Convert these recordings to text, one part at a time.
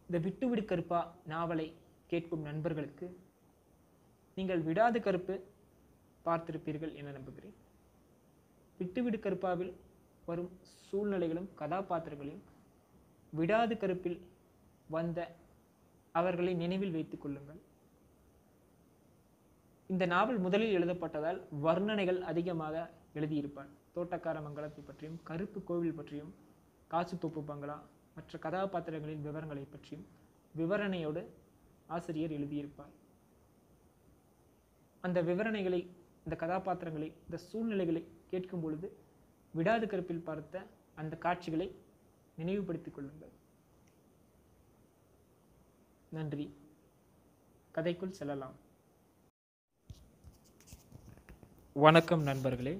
இந்த விட்டுவிடு கருப்பா நாவலை கேட்கும் நண்பர்களுக்கு நீங்கள் விடாது கருப்பு பார்த்திருப்பீர்கள் என நம்புகிறேன் விட்டுவிடு கருப்பாவில் வரும் சூழ்நிலைகளும் கதாபாத்திரங்களையும் விடாது கருப்பில் வந்த அவர்களை நினைவில் வைத்துக் கொள்ளுங்கள் இந்த நாவல் முதலில் எழுதப்பட்டதால் வர்ணனைகள் அதிகமாக எழுதியிருப்பார் தோட்டக்கார மங்கலத்தை பற்றியும் கருப்பு கோவில் பற்றியும் காசுத்தோப்பு பங்களா மற்ற கதாபாத்திரங்களின் விவரங்களை பற்றியும் விவரணையோடு ஆசிரியர் எழுதியிருப்பார் அந்த விவரணைகளை இந்த கதாபாத்திரங்களை இந்த சூழ்நிலைகளை கேட்கும் பொழுது விடாது கருப்பில் பார்த்த அந்த காட்சிகளை நினைவுபடுத்திக் கொள்ளுங்கள் நன்றி கதைக்குள் செல்லலாம் வணக்கம் நண்பர்களே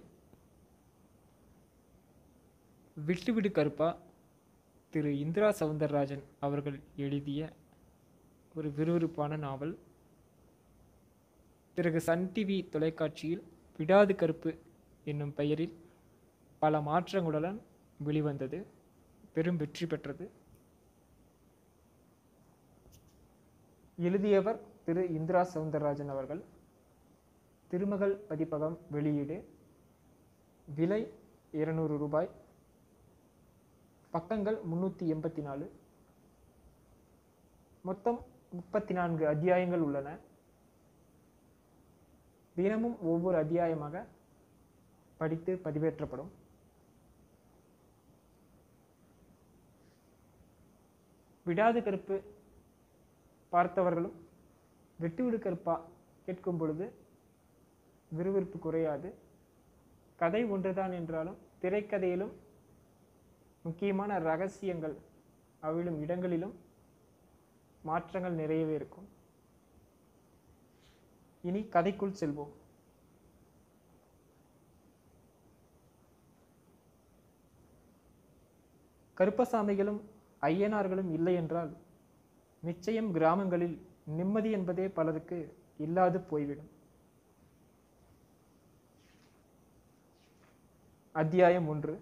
விட்டுவிடு கருப்பா திரு இந்திரா சவுந்தரராஜன் அவர்கள் எழுதிய ஒரு விறுவிறுப்பான நாவல் பிறகு சன் டிவி தொலைக்காட்சியில் விடாது கருப்பு என்னும் பெயரில் பல மாற்றங்களுடன் வெளிவந்தது பெரும் வெற்றி பெற்றது எழுதியவர் திரு இந்திரா சவுந்தரராஜன் அவர்கள் திருமகள் பதிப்பகம் வெளியீடு விலை இருநூறு ரூபாய் பக்கங்கள் முன்னூற்றி எண்பத்தி நாலு மொத்தம் முப்பத்தி நான்கு அத்தியாயங்கள் உள்ளன தினமும் ஒவ்வொரு அத்தியாயமாக படித்து பதிவேற்றப்படும் விடாது கருப்பு பார்த்தவர்களும் வெட்டுவிடு கருப்பா கேட்கும் பொழுது விறுவிறுப்பு குறையாது கதை ஒன்றுதான் என்றாலும் திரைக்கதையிலும் முக்கியமான ரகசியங்கள் அவிழும் இடங்களிலும் மாற்றங்கள் நிறையவே இருக்கும் இனி கதைக்குள் செல்வோம் கருப்பசாமிகளும் ஐயனார்களும் இல்லை என்றால் நிச்சயம் கிராமங்களில் நிம்மதி என்பதே பலருக்கு இல்லாது போய்விடும் அத்தியாயம் ஒன்று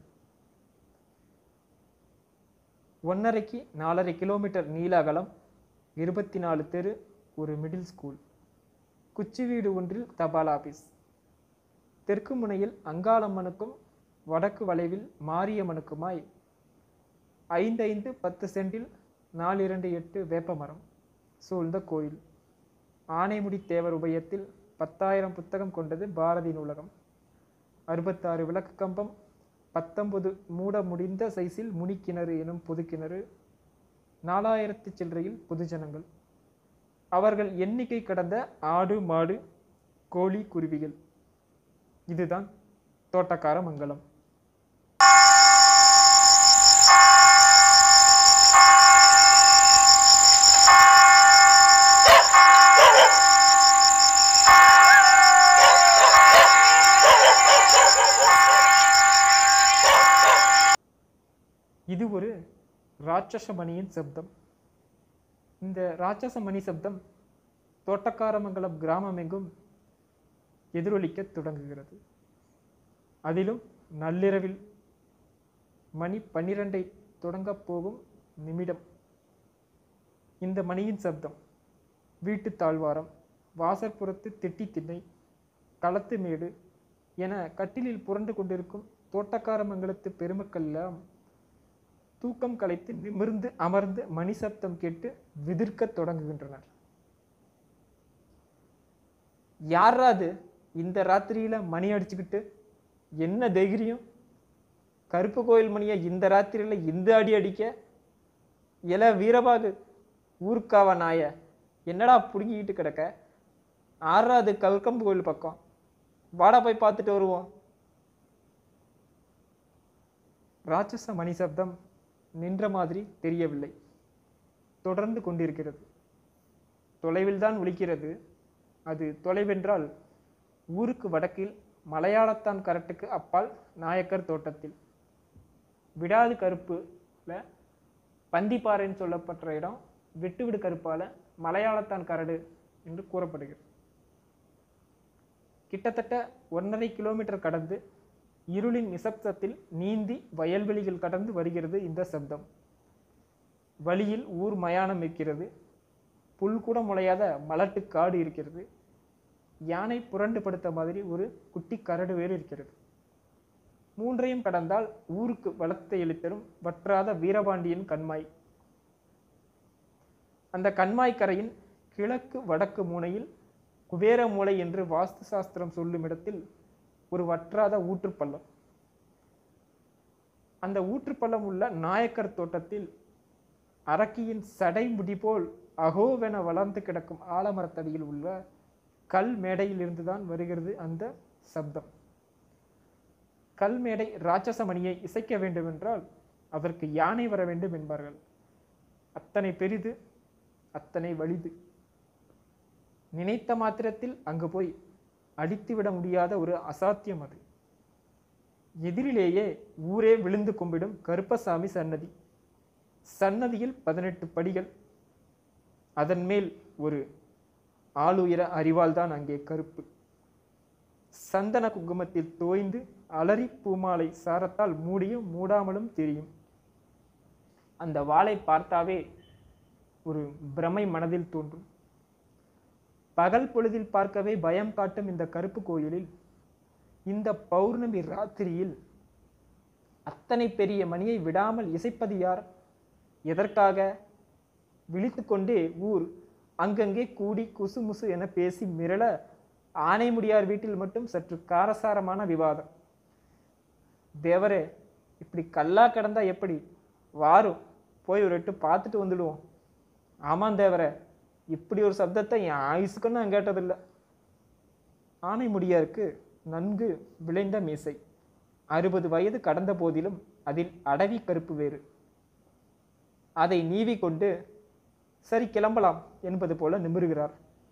ஒன்றரைக்கு நாலரை கிலோமீட்டர் நீள அகலம் இருபத்தி நாலு தெரு ஒரு மிடில் ஸ்கூல் குச்சி வீடு ஒன்றில் தபால் ஆபீஸ் தெற்கு முனையில் அங்காளம்மனுக்கும் வடக்கு வளைவில் மாரியம்மனுக்குமாய் ஐந்து ஐந்து பத்து சென்டில் நாலு இரண்டு எட்டு வேப்பமரம் சூழ்ந்த கோயில் ஆனைமுடி தேவர் உபயத்தில் பத்தாயிரம் புத்தகம் கொண்டது பாரதி நூலகம் அறுபத்தாறு விளக்கு கம்பம் பத்தொன்பது மூட முடிந்த சைஸில் முனிக்கிணறு எனும் பொதுக்கிணறு நாலாயிரத்து சில்லறையில் பொதுஜனங்கள் அவர்கள் எண்ணிக்கை கடந்த ஆடு மாடு கோழி குருவிகள் இதுதான் தோட்டக்கார மங்கலம் இது ஒரு ராட்சச மணியின் சப்தம் இந்த ராட்சச மணி சப்தம் தோட்டக்காரமங்கலம் கிராமம் எங்கும் எதிரொலிக்க தொடங்குகிறது அதிலும் நள்ளிரவில் மணி பன்னிரண்டை தொடங்கப் போகும் நிமிடம் இந்த மணியின் சப்தம் வீட்டு தாழ்வாரம் வாசற்புறத்து திட்டி திண்ணை களத்து மேடு என கட்டிலில் புரண்டு கொண்டிருக்கும் தோட்டக்காரமங்கலத்து பெருமக்கள் எல்லாம் தூக்கம் கலைத்து நிமிர்ந்து அமர்ந்து மணி சப்தம் கேட்டு விதிர்க்கத் தொடங்குகின்றனர் யாரா அது இந்த ராத்திரியில மணி அடிச்சுக்கிட்டு என்ன தைரியம் கருப்பு கோயில் மணியை இந்த ராத்திரியில இந்த அடி அடிக்க எல வீரபாகு ஊருக்காவா நாய என்னடா புடுங்கிக்கிட்டு கிடக்க ஆறாவது கருக்கம்பு கோயில் பக்கம் வாடா போய் பார்த்துட்டு வருவோம் ராட்சச மணி சப்தம் நின்ற மாதிரி தெரியவில்லை தொடர்ந்து கொண்டிருக்கிறது தொலைவில்தான் ஒலிக்கிறது அது தொலைவென்றால் ஊருக்கு வடக்கில் மலையாளத்தான் கரட்டுக்கு அப்பால் நாயக்கர் தோட்டத்தில் விடாது கருப்புல பந்திப்பாறைன்னு சொல்லப்பட்ட இடம் விட்டுவிடு கருப்பால மலையாளத்தான் கரடு என்று கூறப்படுகிறது கிட்டத்தட்ட ஒன்றரை கிலோமீட்டர் கடந்து இருளின் நிசப்தத்தில் நீந்தி வயல்வெளிகள் கடந்து வருகிறது இந்த சப்தம் வழியில் ஊர் மயானம் இருக்கிறது புல் கூட முளையாத மலட்டு காடு இருக்கிறது யானை புரண்டு படுத்த மாதிரி ஒரு குட்டி கரடு வேறு இருக்கிறது மூன்றையும் கடந்தால் ஊருக்கு வளத்தை எழுத்தரும் வற்றாத வீரபாண்டியன் கண்மாய் அந்த கண்மாய் கரையின் கிழக்கு வடக்கு முனையில் குபேர மூலை என்று வாஸ்து சாஸ்திரம் சொல்லும் இடத்தில் ஒரு வற்றாத ஊற்றுப்பள்ளம் அந்த ஊற்றுப்பள்ளம் உள்ள நாயக்கர் தோட்டத்தில் அரக்கியின் சடை முடி போல் அகோவென வளர்ந்து கிடக்கும் ஆலமரத்தடியில் உள்ள கல் மேடையில் இருந்துதான் வருகிறது அந்த சப்தம் கல் மேடை ராட்சசமணியை இசைக்க வேண்டுமென்றால் அதற்கு யானை வர வேண்டும் என்பார்கள் அத்தனை பெரிது அத்தனை வலிது நினைத்த மாத்திரத்தில் அங்கு போய் அடித்துவிட முடியாத ஒரு அசாத்தியம் அது எதிரிலேயே ஊரே விழுந்து கும்பிடும் கருப்பசாமி சன்னதி சன்னதியில் பதினெட்டு படிகள் அதன் மேல் ஒரு ஆளுயர அறிவால் தான் அங்கே கருப்பு சந்தன குங்குமத்தில் தோய்ந்து அலறி பூமாலை சாரத்தால் மூடியும் மூடாமலும் தெரியும் அந்த வாளை பார்த்தாவே ஒரு பிரமை மனதில் தோன்றும் பகல் பொழுதில் பார்க்கவே பயம் காட்டும் இந்த கருப்பு கோயிலில் இந்த பௌர்ணமி ராத்திரியில் அத்தனை பெரிய மணியை விடாமல் இசைப்பது யார் எதற்காக விழித்துக்கொண்டே ஊர் அங்கங்கே கூடி குசுமுசு என பேசி மிரள ஆனைமுடியார் வீட்டில் மட்டும் சற்று காரசாரமான விவாதம் தேவரே இப்படி கல்லா கிடந்தா எப்படி வாரும் போய் ஒரு எட்டு பார்த்துட்டு வந்துடுவோம் ஆமாம் தேவரே இப்படி ஒரு சப்தத்தை என் ஆயுசுக்கு நான் கேட்டதில்லை ஆனைமுடியாருக்கு நன்கு விளைந்த மீசை அறுபது வயது கடந்த போதிலும் அதில் அடவி கருப்பு வேறு அதை நீவி கொண்டு சரி கிளம்பலாம் என்பது போல நிமிருகிறார்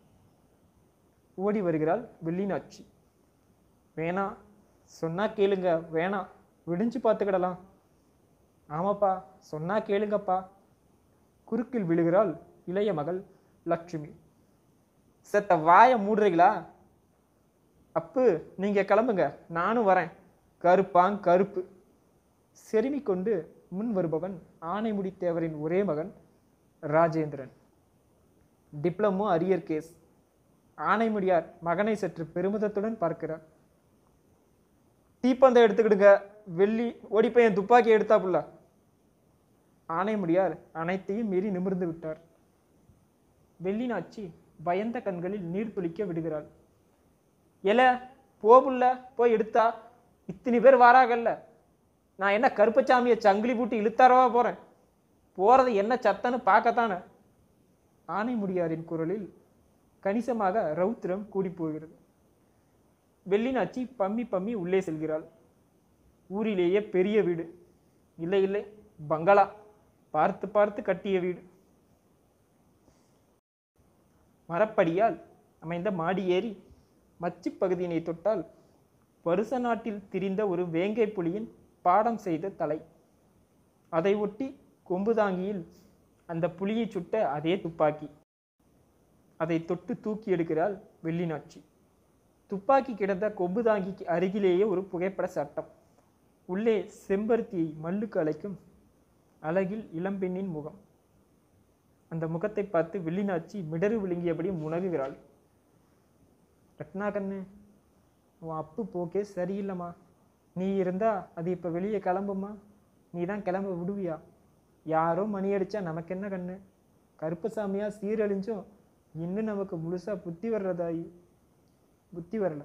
ஓடி வருகிறாள் வெள்ளினாட்சி வேணாம் சொன்னா கேளுங்க வேணாம் விடிஞ்சு பார்த்துக்கிடலாம் ஆமாப்பா சொன்னா கேளுங்கப்பா குறுக்கில் விழுகிறாள் இளைய மகள் லட்சுமி செத்த வாயை மூடுறீங்களா அப்பு நீங்க கிளம்புங்க நானும் வரேன் கருப்பாங் கருப்பு செருமி கொண்டு முன் வருபவன் ஆனைமுடி தேவரின் ஒரே மகன் ராஜேந்திரன் டிப்ளமோ அரியர் கேஸ் ஆனைமுடியார் மகனை சற்று பெருமிதத்துடன் பார்க்கிறார் தீப்பந்தம் எடுத்துக்கிடுங்க வெள்ளி ஓடி போய் என் துப்பாக்கி எடுத்தாப்புல ஆனைமுடியார் அனைத்தையும் மீறி நிமிர்ந்து விட்டார் வெள்ளினாச்சி பயந்த கண்களில் நீர் துளிக்க விடுகிறாள் எல போபுல்ல போய் எடுத்தா இத்தனை பேர் வாராகல்ல நான் என்ன கருப்பசாமியை சங்கிலி பூட்டி இழுத்தாரவா போறேன் போறது என்ன சத்தன்னு பார்க்கத்தானே ஆனைமுடியாரின் குரலில் கணிசமாக ரௌத்திரம் கூடி போகிறது வெள்ளினாச்சி பம்மி பம்மி உள்ளே செல்கிறாள் ஊரிலேயே பெரிய வீடு இல்லை இல்லை பங்களா பார்த்து பார்த்து கட்டிய வீடு மரப்படியால் அமைந்த மாடி ஏறி மச்சு பகுதியினை தொட்டால் வருச நாட்டில் திரிந்த ஒரு வேங்கை புலியின் பாடம் செய்த தலை அதை ஒட்டி கொம்புதாங்கியில் அந்த புலியை சுட்ட அதே துப்பாக்கி அதை தொட்டு தூக்கி எடுக்கிறாள் வெள்ளினாட்சி துப்பாக்கி கிடந்த கொம்புதாங்கிக்கு அருகிலேயே ஒரு புகைப்பட சட்டம் உள்ளே செம்பருத்தியை மல்லுக்கு அழைக்கும் அழகில் இளம்பெண்ணின் முகம் அந்த முகத்தை பார்த்து வெள்ளினாச்சி மிடறு விழுங்கியபடி முனகுகிறாள் ரத்னா கண்ணு உன் அப்பு போக்கே சரியில்லைம்மா நீ இருந்தா அது இப்போ வெளியே கிளம்புமா நீ தான் கிளம்ப விடுவியா யாரோ மணி அடிச்சா நமக்கு என்ன கண்ணு கருப்பசாமியா சீரழிஞ்சும் இன்னும் நமக்கு முழுசா புத்தி வர்றதாயி புத்தி வரல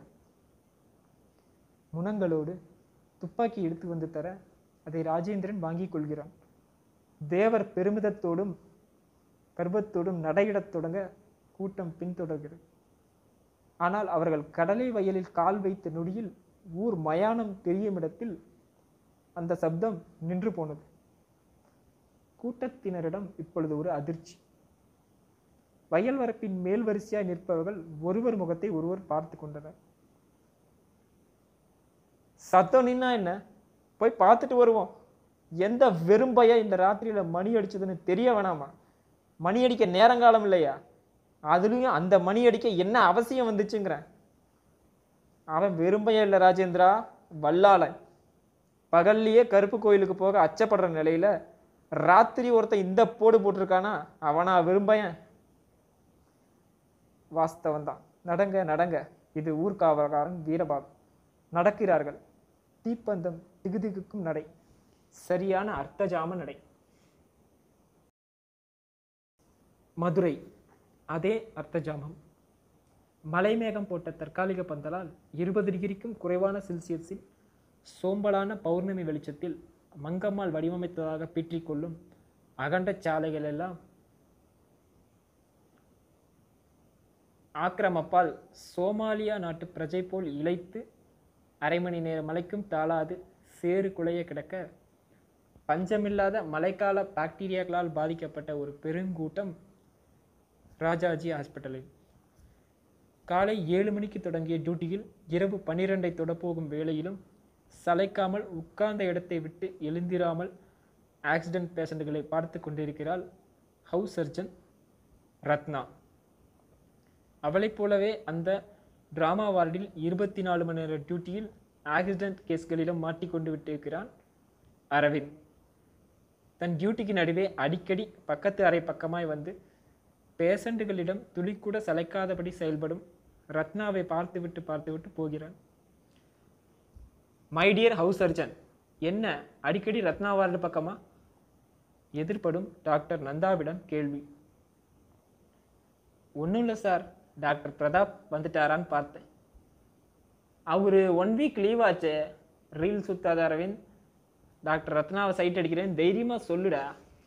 முனங்களோடு துப்பாக்கி எடுத்து வந்து தர அதை ராஜேந்திரன் வாங்கிக் கொள்கிறான் தேவர் பெருமிதத்தோடும் கர்ப்பத்தோடும் நடையிடத் தொடங்க கூட்டம் பின்தொடர்கிறது ஆனால் அவர்கள் கடலை வயலில் கால் வைத்த நொடியில் ஊர் மயானம் தெரியும் இடத்தில் அந்த சப்தம் நின்று போனது கூட்டத்தினரிடம் இப்பொழுது ஒரு அதிர்ச்சி வயல் வரப்பின் மேல் வரிசையாய் நிற்பவர்கள் ஒருவர் முகத்தை ஒருவர் பார்த்து கொண்டனர் சத்தம் நின்னா என்ன போய் பார்த்துட்டு வருவோம் எந்த வெறும்பையா இந்த ராத்திரியில மணி அடிச்சதுன்னு தெரிய வேணாமா மணி அடிக்க நேரங்காலம் இல்லையா அதுலயும் அந்த மணி அடிக்க என்ன அவசியம் வந்துச்சுங்கிறேன் அவன் வெறும்பையா இல்லை ராஜேந்திரா வல்லாளன் பகல்லையே கருப்பு கோயிலுக்கு போக அச்சப்படுற நிலையில ராத்திரி ஒருத்தன் இந்த போடு போட்டிருக்கானா அவனா விரும்பயன் வாஸ்தவம் தான் நடங்க நடங்க இது ஊர்காவலக்காரன் வீரபாகு நடக்கிறார்கள் தீப்பந்தம் திகுதிகுக்கும் நடை சரியான அர்த்தஜாம நடை மதுரை அதே அர்த்தஜாமம் மலைமேகம் போட்ட தற்காலிக பந்தலால் இருபது டிகிரிக்கும் குறைவான செல்சியஸில் சோம்பலான பௌர்ணமி வெளிச்சத்தில் மங்கம்மாள் வடிவமைத்ததாக பீற்றிக்கொள்ளும் அகண்ட சாலைகள் எல்லாம் ஆக்கிரமப்பால் சோமாலியா நாட்டு பிரஜை போல் இழைத்து அரை மணி நேர மலைக்கும் தாளாது சேறு குலைய கிடக்க பஞ்சமில்லாத மழைக்கால பாக்டீரியாக்களால் பாதிக்கப்பட்ட ஒரு பெருங்கூட்டம் ராஜாஜி ஹாஸ்பிட்டலில் காலை ஏழு மணிக்கு தொடங்கிய டியூட்டியில் இரவு பன்னிரெண்டை தொடப்போகும் வேளையிலும் சளைக்காமல் உட்கார்ந்த இடத்தை விட்டு எழுந்திராமல் ஆக்சிடென்ட் பேஷண்ட்களை பார்த்து கொண்டிருக்கிறாள் ஹவுஸ் சர்ஜன் ரத்னா அவளைப் போலவே அந்த டிராமா வார்டில் இருபத்தி நாலு மணி நேர டியூட்டியில் ஆக்சிடென்ட் கேஸ்களிலும் மாட்டிக்கொண்டு விட்டிருக்கிறான் அரவிந்த் தன் டியூட்டிக்கு நடுவே அடிக்கடி பக்கத்து அறை பக்கமாய் வந்து பேஷண்ட்டுகளிடம் துளிக்கூட சளைக்காதபடி செயல்படும் ரத்னாவை பார்த்துவிட்டு பார்த்துவிட்டு போகிறான் மை டியர் ஹவுஸ் சர்ஜன் என்ன அடிக்கடி ரத்னா வார்டு பக்கமா எதிர்ப்படும் டாக்டர் நந்தாவிடம் கேள்வி ஒன்றும் இல்லை சார் டாக்டர் பிரதாப் வந்துட்டாரான்னு பார்த்தேன் அவரு ஒன் வீக் லீவ் ஆச்சே ரீல் சுத்தாத அரவிந்த் டாக்டர் ரத்னாவை சைட் அடிக்கிறேன் தைரியமா சொல்லுடா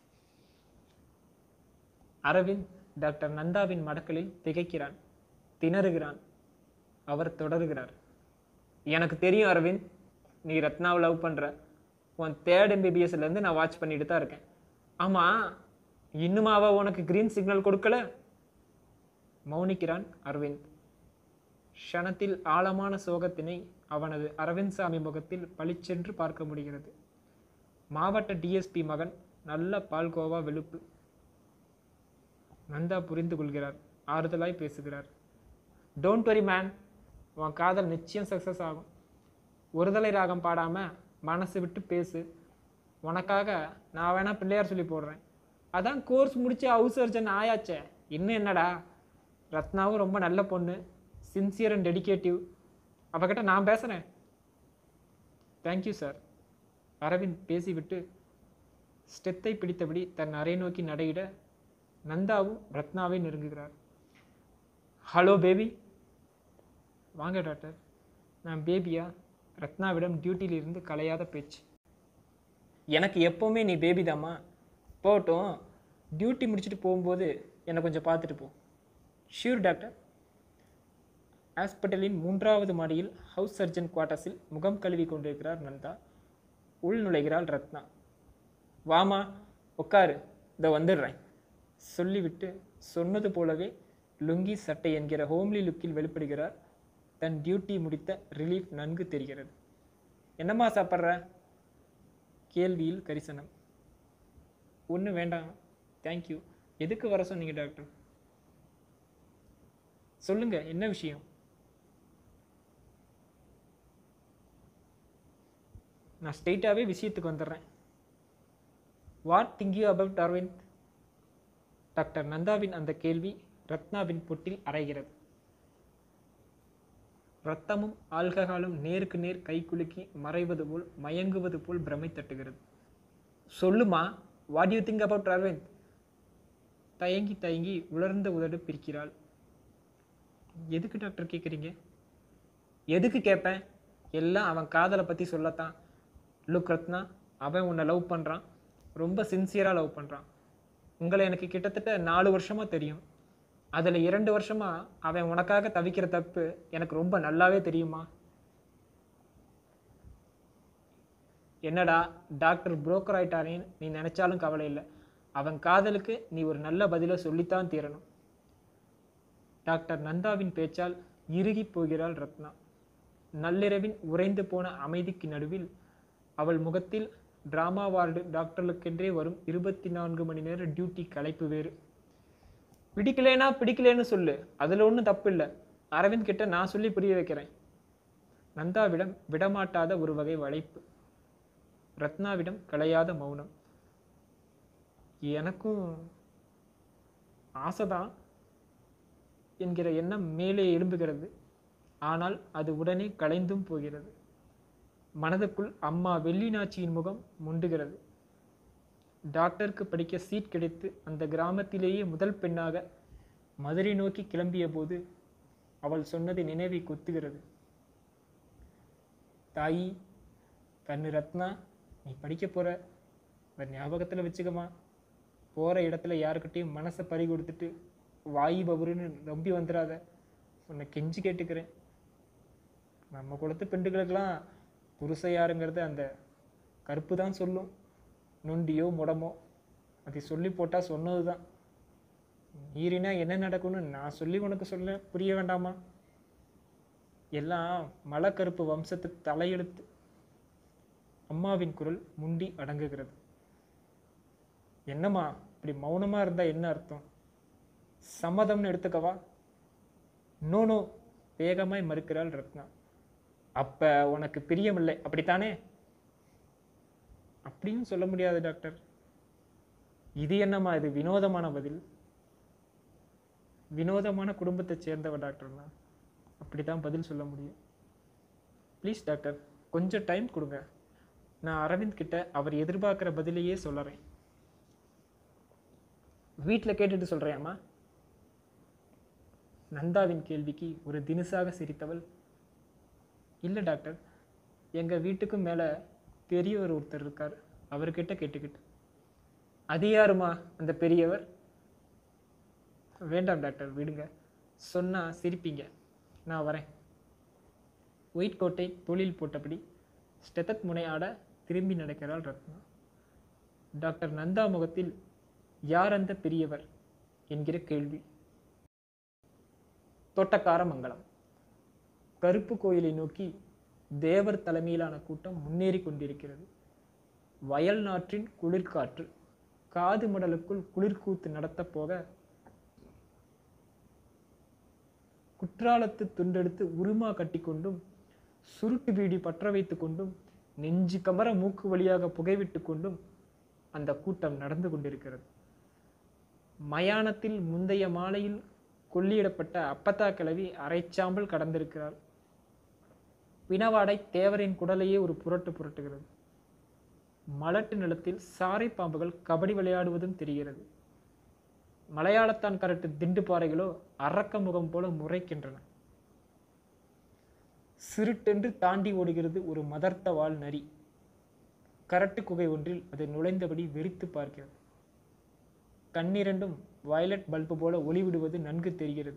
அரவிந்த் டாக்டர் நந்தாவின் மடக்களில் திகைக்கிறான் திணறுகிறான் அவர் தொடருகிறார் எனக்கு தெரியும் அரவிந்த் நீ ரத்னாவை லவ் பண்ற உன் தேர்ட் எம்பிபிஎஸ்ல இருந்து நான் வாட்ச் பண்ணிட்டு தான் இருக்கேன் ஆமா இன்னும் அவ உனக்கு கிரீன் சிக்னல் கொடுக்கல மௌனிக்கிறான் அரவிந்த் க்ஷணத்தில் ஆழமான சோகத்தினை அவனது அரவிந்த் சாமி முகத்தில் பளிச்சென்று பார்க்க முடிகிறது மாவட்ட டிஎஸ்பி மகன் நல்ல பால்கோவா வெளுப்பு நந்தா புரிந்து கொள்கிறார் ஆறுதலாய் பேசுகிறார் டோன்ட் வரி மேன் உன் காதல் நிச்சயம் சக்ஸஸ் ஆகும் ஒருதலை ராகம் பாடாம மனசு விட்டு பேசு உனக்காக நான் வேணா பிள்ளையார் சொல்லி போடுறேன் அதான் கோர்ஸ் முடிச்சு ஹவுஸ் சர்ஜன் ஆயாச்சே இன்னும் என்னடா ரத்னாவும் ரொம்ப நல்ல பொண்ணு சின்சியர் அண்ட் டெடிகேட்டிவ் அவகிட்ட நான் பேசுகிறேன் தேங்க்யூ சார் அரவிந்த் பேசிவிட்டு ஸ்டெத்தை பிடித்தபடி தன் அறை நோக்கி நடையிட நந்தாவும் ரத்னாவை நெருங்குகிறார் ஹலோ பேபி வாங்க டாக்டர் நான் பேபியா ரத்னாவிடம் டியூட்டியிலிருந்து கலையாத பேச்சு எனக்கு எப்போவுமே நீ பேபி தாம்மா போகட்டும் டியூட்டி முடிச்சுட்டு போகும்போது என்னை கொஞ்சம் பார்த்துட்டு போ ஷியூர் டாக்டர் ஹாஸ்பிட்டலின் மூன்றாவது மாடியில் ஹவுஸ் சர்ஜன் குவார்ட்டர்ஸில் முகம் கழுவி கொண்டிருக்கிறார் நந்தா உள் நுழைகிறாள் ரத்னா வாமா உட்காரு இதை வந்துடுறேன் சொல்லிவிட்டு சொன்னது போலவே லுங்கி சட்டை என்கிற ஹோம்லி லுக்கில் வெளிப்படுகிறார் தன் டியூட்டி முடித்த ரிலீஃப் நன்கு தெரிகிறது என்னம்மா சாப்பிட்ற கேள்வியில் கரிசனம் ஒன்றும் வேண்டாம் தேங்க்யூ எதுக்கு வர சொன்னீங்க டாக்டர் சொல்லுங்க என்ன விஷயம் நான் ஸ்ட்ரெயிட்டாகவே விஷயத்துக்கு வந்துடுறேன் what think you about Aravind doctor நந்தாவின் அந்த கேள்வி ரத்னாவின் பொட்டில் அரைகிறது ரத்தமும் ஆல்கஹாலும் நேருக்கு நேர் கை குலுக்கி மறைவது போல் மயங்குவது போல் பிரமை தட்டுகிறது சொல்லுமா what you think about Aravind தயங்கி தயங்கி உலர்ந்த உதடு பிரிக்கிறாள் எதுக்கு டாக்டர் கேட்குறீங்க எதுக்கு கேட்பேன் எல்லாம் அவன் காதலை பற்றி சொல்லத்தான் லுக் ரத்னா அவன் உன்னை லவ் பண்ணுறான் ரொம்ப சின்சியராக லவ் பண்ணுறான் உங்களை எனக்கு கிட்டத்தட்ட நாலு வருஷமாக தெரியும் அதில் இரண்டு வருஷமாக அவன் உனக்காக தவிக்கிற தப்பு எனக்கு ரொம்ப நல்லாவே தெரியுமா என்னடா டாக்டர் புரோக்கர் ஆயிட்டானேன்னு நீ நினைச்சாலும் கவலை இல்லை அவன் காதலுக்கு நீ ஒரு நல்ல பதிலை சொல்லித்தான் தீரணும் டாக்டர் நந்தாவின் பேச்சால் இறுகிப் போகிறாள் ரத்னா நள்ளிரவின் உறைந்து போன அமைதிக்கு நடுவில் அவள் முகத்தில் டிராமா வார்டு டாக்டர்களுக்கென்றே வரும் இருபத்தி நான்கு மணி நேர டியூட்டி களைப்பு வேறு பிடிக்கலேனா பிடிக்கலேன்னு சொல்லு அதில் ஒன்றும் தப்பு இல்லை அரவிந்த் கிட்ட நான் சொல்லி புரிய வைக்கிறேன் நந்தாவிடம் விடமாட்டாத ஒரு வகை வளைப்பு ரத்னாவிடம் கலையாத மௌனம் எனக்கும் ஆசைதான் என்கிற எண்ணம் மேலே எழும்புகிறது ஆனால் அது உடனே கலைந்தும் போகிறது மனதுக்குள் அம்மா வெள்ளினாச்சியின் முகம் முண்டுகிறது டாக்டருக்கு படிக்க சீட் கிடைத்து அந்த கிராமத்திலேயே முதல் பெண்ணாக மதுரை நோக்கி கிளம்பிய போது அவள் சொன்னது நினைவை கொத்துகிறது தாயி கண்ணு ரத்னா நீ படிக்க போற அதை ஞாபகத்தில் வச்சுக்கமா போகிற இடத்துல யாருக்கிட்டையும் மனசை பறி கொடுத்துட்டு வாயு பபுருன்னு நம்பி வந்துடாத உன்னை கெஞ்சி கேட்டுக்கிறேன் நம்ம குலத்து பெண்டுகளுக்கெல்லாம் புருஷன் யாருங்கிறது அந்த கருப்பு தான் சொல்லும் நொண்டியோ முடமோ அதை சொல்லி போட்டால் சொன்னது தான் மீறினா என்ன நடக்கும்னு நான் சொல்லி உனக்கு சொல்ல புரிய வேண்டாமா எல்லாம் மலக்கருப்பு வம்சத்து தலையெழுத்து அம்மாவின் குரல் முண்டி அடங்குகிறது என்னம்மா இப்படி மௌனமா இருந்தா என்ன அர்த்தம் சம்மதம்னு எடுத்துக்கவா நோ நோ வேகமாய் மறுக்கிறாள் ரத்னா அப்ப உனக்கு பிரியமில்லை அப்படித்தானே அப்படின்னு சொல்ல முடியாது டாக்டர் இது என்னம்மா இது வினோதமான பதில் வினோதமான குடும்பத்தை சேர்ந்தவ டாக்டர்னா அப்படிதான் பதில் சொல்ல முடியும் ப்ளீஸ் டாக்டர் கொஞ்சம் டைம் கொடுங்க நான் அரவிந்த் கிட்ட அவர் எதிர்பார்க்குற பதிலையே சொல்லறேன் வீட்டில் கேட்டுட்டு சொல்கிறேம்மா நந்தாவின் கேள்விக்கு ஒரு தினுசாக சிரித்தவள் இல்லை டாக்டர் எங்கள் வீட்டுக்கும் மேலே பெரியவர் ஒருத்தர் இருக்கார் அவர்கிட்ட கேட்டுக்கிட்டு அது யாருமா அந்த பெரியவர் வேண்டாம் டாக்டர் விடுங்க சொன்னால் சிரிப்பீங்க நான் வரேன் ஒயிட் கோட்டை தொழில் போட்டபடி ஸ்டெத்தத் முனையாட திரும்பி நடக்கிறாள் ரத்னா டாக்டர் நந்தா முகத்தில் யார் அந்த பெரியவர் என்கிற கேள்வி தோட்டக்கார மங்கலம் கருப்பு கோயிலை நோக்கி தேவர் தலைமையிலான கூட்டம் முன்னேறி கொண்டிருக்கிறது வயல் நாற்றின் குளிர்காற்று காது மடலுக்குள் குளிர்கூத்து நடத்தப் போக குற்றாலத்து துண்டெடுத்து உருமா கட்டிக்கொண்டும் சுருட்டு பீடி பற்ற வைத்து கொண்டும் நெஞ்சு கமர மூக்கு வழியாக புகைவிட்டு கொண்டும் அந்த கூட்டம் நடந்து கொண்டிருக்கிறது மயானத்தில் முந்தைய மாலையில் கொள்ளியிடப்பட்ட அப்பத்தா கிழவி அரைச்சாம்பல் கடந்திருக்கிறார் பிணவாடை தேவரின் குடலையே ஒரு புரட்டு புரட்டுகிறது மலட்டு நிலத்தில் சாறை பாம்புகள் கபடி விளையாடுவதும் தெரிகிறது மலையாளத்தான் கரட்டு திண்டு பாறைகளோ அரக்க முகம் போல முறைக்கின்றன சிறுட்டென்று தாண்டி ஓடுகிறது ஒரு மதர்த்த வால் நரி கரட்டு குகை ஒன்றில் அது நுழைந்தபடி வெறித்து பார்க்கிறது கண்ணிரண்டும் வயலட் பல்பு போல ஒளிவிடுவது நன்கு தெரிகிறது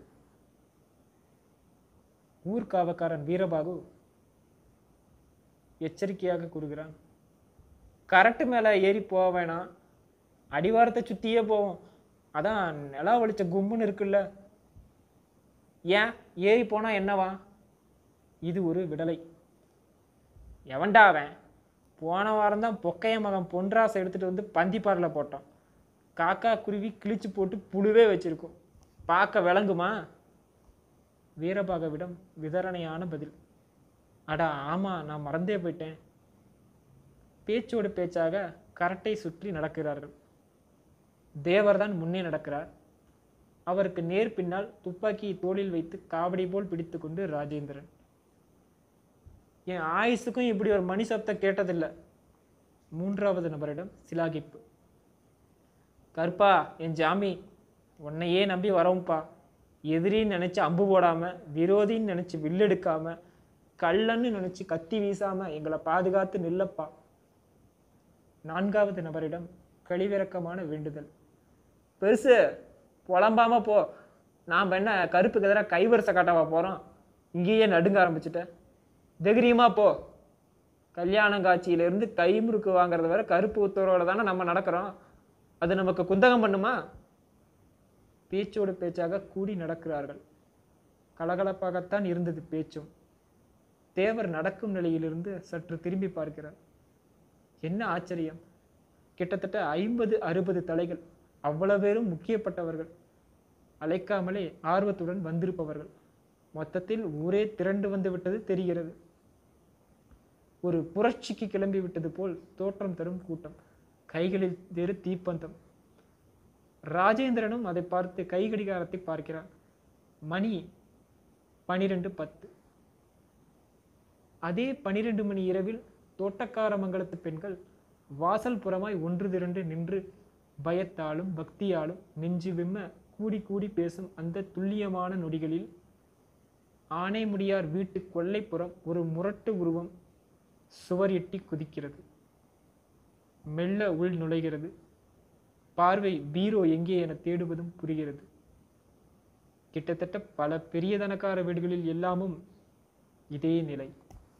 ஊர்காவக்காரன் வீரபாகு எச்சரிக்கையாக கூறுகிறான் கரட்டு மேலே ஏறி போக வேணாம் அடிவாரத்தை சுற்றியே போவோம் அதான் நிலா வலிச்ச கும்முன்னு இருக்குல்ல ஏன் ஏறி போனா என்னவா இது ஒரு விடலை எவன்டா அவன் போன வாரம் தான் பொக்கைய மகன் பொன்ராசை எடுத்துட்டு வந்து பந்திப்பாரில் போட்டான் காக்கா குருவி கிழிச்சு போட்டு புழுவே வச்சிருக்கும் பார்க்க விளங்குமா வீரபாகவிடம் விதரணையான பதில் அடா ஆமா நான் மறந்தே போயிட்டேன் பேச்சோடு பேச்சாக கரட்டை சுற்றி நடக்கிறார்கள் தேவர்தான் முன்னே நடக்கிறார் அவருக்கு நேர் பின்னால் துப்பாக்கியை தோளில் வைத்து காவடி போல் பிடித்துக்கொண்டு ராஜேந்திரன் என் ஆயுசுக்கும் இப்படி ஒரு மணி சப்தம் கேட்டதில்லை மூன்றாவது நபரிடம் சிலாகிப்பு கருப்பா என் ஜாமி உன்னையே நம்பி வரோம்ப்பா எதிரின்னு நினைச்சு அம்பு போடாம விரோதின்னு நினைச்சு வில்லெடுக்காம கள்ளன்னு நினைச்சு கத்தி வீசாம எங்களை பாதுகாத்து நில்லப்பா நான்காவது நபரிடம் கழிவிறக்கமான வேண்டுதல் பெருசு புலம்பாம போ நாம் என்ன கருப்புக்கு எதிராக கைவரிசை காட்டவா போகிறோம் இங்கேயே நடுங்க ஆரம்பிச்சிட்டேன் தைரியமா போ கல்யாணம் காட்சியிலேருந்து கைமுறுக்கு வாங்குறது வரை கருப்பு உத்தரவோட தானே நம்ம நடக்கிறோம் அது நமக்கு குந்தகம் பண்ணுமா பேச்சோடு பேச்சாக கூடி நடக்கிறார்கள் கலகலப்பாகத்தான் இருந்தது பேச்சும் தேவர் நடக்கும் நிலையிலிருந்து சற்று திரும்பி பார்க்கிறார் என்ன ஆச்சரியம் கிட்டத்தட்ட ஐம்பது அறுபது தலைகள் அவ்வளவு பேரும் முக்கியப்பட்டவர்கள் அழைக்காமலே ஆர்வத்துடன் வந்திருப்பவர்கள் மொத்தத்தில் ஊரே திரண்டு வந்து விட்டது தெரிகிறது ஒரு புரட்சிக்கு கிளம்பி விட்டது போல் தோற்றம் தரும் கூட்டம் கைகளில் வேறு தீப்பந்தம் ராஜேந்திரனும் அதை பார்த்து கை கடிகாரத்தை பார்க்கிறான் மணி பனிரெண்டு பத்து அதே பனிரெண்டு மணி இரவில் தோட்டக்கார மங்கலத்து பெண்கள் வாசல் புறமாய் ஒன்று திரண்டு நின்று பயத்தாலும் பக்தியாலும் நெஞ்சு விம்ம கூடி கூடி பேசும் அந்த துல்லியமான நொடிகளில் ஆனைமுடியார் வீட்டு கொல்லைப்புறம் ஒரு முரட்டு உருவம் சுவர் எட்டி குதிக்கிறது மெல்ல உள் நுழைகிறது பார்வை பீரோ எங்கே என தேடுவதும் புரிகிறது கிட்டத்தட்ட பல பெரிய தனக்கார வீடுகளில் எல்லாமும் இதே நிலை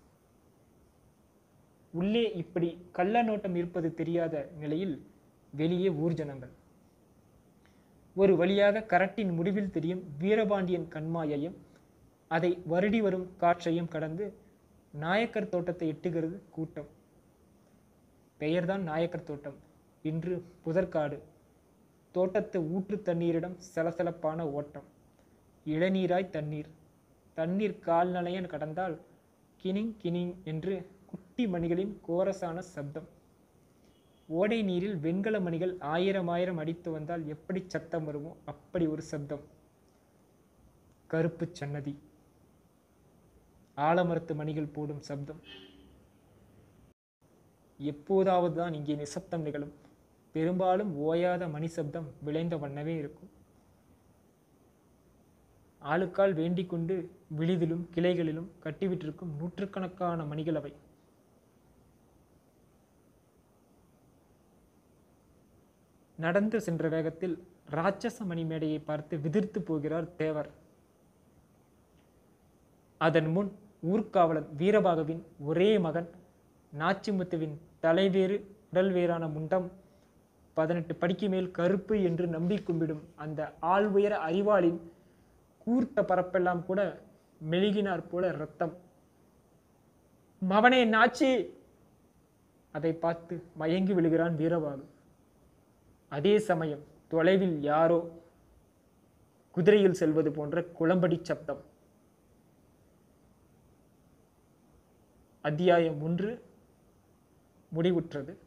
உள்ளே இப்படி கள்ள நோட்டம் இருப்பது தெரியாத நிலையில் வெளியே ஊர்ஜனங்கள் ஒரு வழியாக கரட்டின் முடிவில் தெரியும் வீரபாண்டியன் கண்மாயையும் அதை வருடி வரும் காற்றையும் கடந்து நாயக்கர் தோட்டத்தை எட்டுகிறது கூட்டம் பெயர்தான் நாயக்கர் தோட்டம் இன்று புதற்காடு தோட்டத்து ஊற்று தண்ணீரிடம் சலசலப்பான ஓட்டம் இளநீராய் தண்ணீர் தண்ணீர் கால்நடையன் கடந்தால் கினிங் கினிங் என்று குட்டி மணிகளின் கோரசான சப்தம் ஓடை நீரில் வெண்கல மணிகள் ஆயிரம் ஆயிரம் அடித்து வந்தால் எப்படி சத்தம் வருமோ அப்படி ஒரு சப்தம் கருப்பு சன்னதி ஆலமரத்து மணிகள் போடும் சப்தம் எப்போதாவது தான் இங்கே நிசப்தம் நிகழும் பெரும்பாலும் ஓயாத மணி சப்தம் விளைந்த வண்ணமே இருக்கும் ஆளுக்கால் வேண்டிக் கொண்டு விழிதிலும் கிளைகளிலும் கட்டிவிட்டிருக்கும் நூற்றுக்கணக்கான மணிகள் அவை நடந்து சென்ற வேகத்தில் ராட்சச மணி மேடையை பார்த்து விதிர்த்து போகிறார் தேவர் அதன் முன் ஊர்காவலன் வீரபாகவின் ஒரே மகன் நாச்சிமுத்துவின் தலைவேறு உடல் வேறான முண்டம் பதினெட்டு படிக்கு மேல் கருப்பு என்று நம்பி கும்பிடும் அந்த ஆள் உயர அறிவாளின் கூர்த்த பரப்பெல்லாம் கூட மெழுகினார் போல ரத்தம் மவனே நாச்சி அதை பார்த்து மயங்கி விழுகிறான் வீரபாகு அதே சமயம் தொலைவில் யாரோ குதிரையில் செல்வது போன்ற குளம்படி சப்தம் அத்தியாயம் ஒன்று முடிவுற்றது